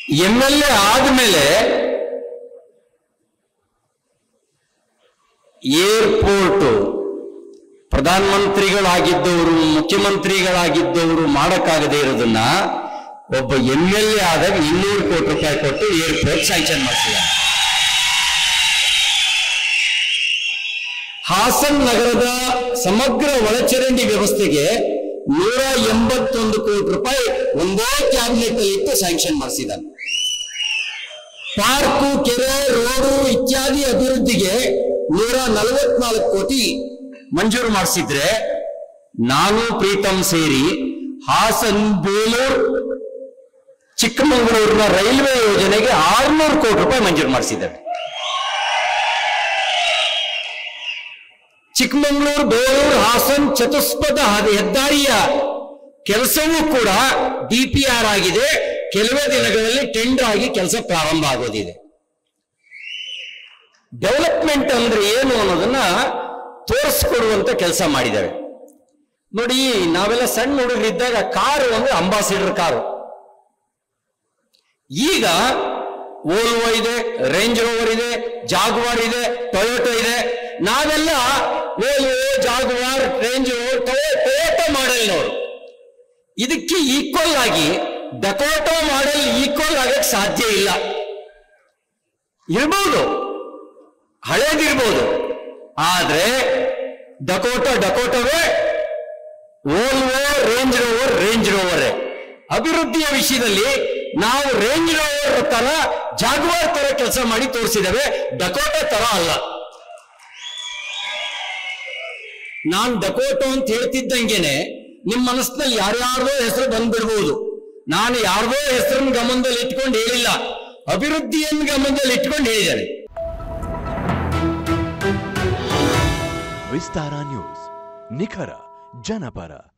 M L A ಆದ್ಮೇಲೆ airport ಪ್ರಧಾನಮಂತ್ರಿಗಳಾಗಿದ್ದವರು ಮುಖ್ಯಮಂತ್ರಿಗಳಾಗಿದ್ದವರು ಮಾಡಕ್ಕಾಗದೇ ಇರೋದನ್ನ ಒಬ್ಬ ಎಂ ಎಲ್ ಎ ಆದಾಗ ಇನ್ನೂರು ಕೋಟಿ ರೂಪಾಯಿ ಕೊಟ್ಟು ಏರ್ಪೋರ್ಟ್ ಸ್ಯಾಂಕ್ಷನ್ ಮಾಡಿಸಿದ್ದಾರೆ ಹಾಸನ್ ನಗರದ ಸಮಗ್ರ ಒಳಚರಂಡಿ ವ್ಯವಸ್ಥೆಗೆ ನೂರ ಎಂಬತ್ತೊಂದು ಕೋಟಿ ರೂಪಾಯಿ ಒಂದೇ ಕ್ಯಾಬಿನೆಟ್ ಅಲ್ಲಿ ಇಟ್ಟು ಸ್ಯಾಂಕ್ಷನ್ ಮಾಡಿಸಿದ್ದಾನೆ ಪಾರ್ಕು ಕೆರೆ ರೋಡು ಇತ್ಯಾದಿ ಅಭಿವೃದ್ಧಿಗೆ ನೂರ ನಲವತ್ನಾಲ್ಕು ಕೋಟಿ ಮಂಜೂರು ಮಾಡಿಸಿದ್ರೆ ನಾನು ಪ್ರೀತಮ್ ಸೇರಿ ಹಾಸನ್ ಬೇಲೂರು ಚಿಕ್ಕಮಗಳೂರಿನ ರೈಲ್ವೆ ಯೋಜನೆಗೆ ಆರ್ನೂರು ಕೋಟಿ ರೂಪಾಯಿ ಮಂಜೂರು ಮಾಡಿಸಿದ್ದಾರೆ ಚಿಕ್ಕಮಗಳೂರು ಬೇಲೂರು ಹಾಸನ್ ಚತುಷ್ಪಥ ಹಾದಿ- ಹೆದ್ದಾರಿಯ ಕೆಲಸವೂ ಕೂಡ ಡಿಪಿಆರ್ ಆಗಿದೆ ಕೆಲವೇ ದಿನಗಳಲ್ಲಿ ಟೆಂಡರ್ ಆಗಿ ಕೆಲಸ ಪ್ರಾರಂಭ ಆಗೋದಿದೆ ಡೆವಲಪ್ಮೆಂಟ್ ಅಂದ್ರೆ ಏನು ಅನ್ನೋದನ್ನ ತೋರಿಸ್ಕೊಡುವಂತ ಕೆಲಸ ಮಾಡಿದ್ದಾರೆ ನೋಡಿ ನಾವೆಲ್ಲ ಸಣ್ಣ ಹುಡುಗರಿದ್ದಾಗ ಕಾರು ಅಂದ್ರೆ ಅಂಬಾಸಿಡರ್ ಕಾರು ಈಗ ಓಲ್ವೋ ಇದೆ ರೇಂಜ್ ರೋವರ್ ಇದೆ ಜಾಗುವಾರ್ ಇದೆ ಟೊಯೋಟೋ ಇದೆ ನಾವೆಲ್ಲ Volvo Jaguar Range Rover Toyota ಮಾಡೆಲ್ನವರು ಇದಕ್ಕೆ ಈಕ್ವಲ್ ಆಗಿ ಡಕೋಟೋ ಮಾಡೆಲ್ ಈಕ್ವಲ್ ಆಗಕ್ಕೆ ಸಾಧ್ಯ ಇಲ್ಲ ಇರ್ಬೋದು ಹಳೇದಿರ್ಬೋದು ಆದ್ರೆ ಡಕೋಟೋ ಡಕೋಟೋವೇ ಓಲ್ವೋ ರೇಂಜ್ ರೋವರ್ ರೇಂಜ್ ರೋವರೇ ಅಭಿವೃದ್ಧಿಯ ವಿಷಯದಲ್ಲಿ ನಾವು ರೇಂಜ್ ರೋವರ್ ತರ ಜಾಗ್ವಾರ್ ತರ ಕೆಲಸ ಮಾಡಿ ತೋರಿಸಿದ್ದೇವೆ ಡಕೋಟೋ ತರ ಅಲ್ಲ ನಾನ್ ಡಕೋಟೋ ಅಂತ ಹೇಳ್ತಿದ್ದಂಗೆನೆ ನಿಮ್ ಮನಸ್ಸಿನಲ್ಲಿ ಯಾರ್ಯಾರ್ದೋ ಹೆಸರು ಬಂದ್ಬಿಡ್ಬೋದು ನಾನು ಯಾರ್ದೋ ಹೆಸರನ್ನ ಗಮನದಲ್ಲಿ ಇಟ್ಕೊಂಡು ಹೇಳಿಲ್ಲ ಅಭಿವೃದ್ಧಿಯನ್ನು ಗಮನದಲ್ಲಿ ಇಟ್ಕೊಂಡು ಹೇಳಿದ್ದೇನೆ ವಿಸ್ತಾರ ನ್ಯೂಸ್ ನಿಖರ ಜನಪರ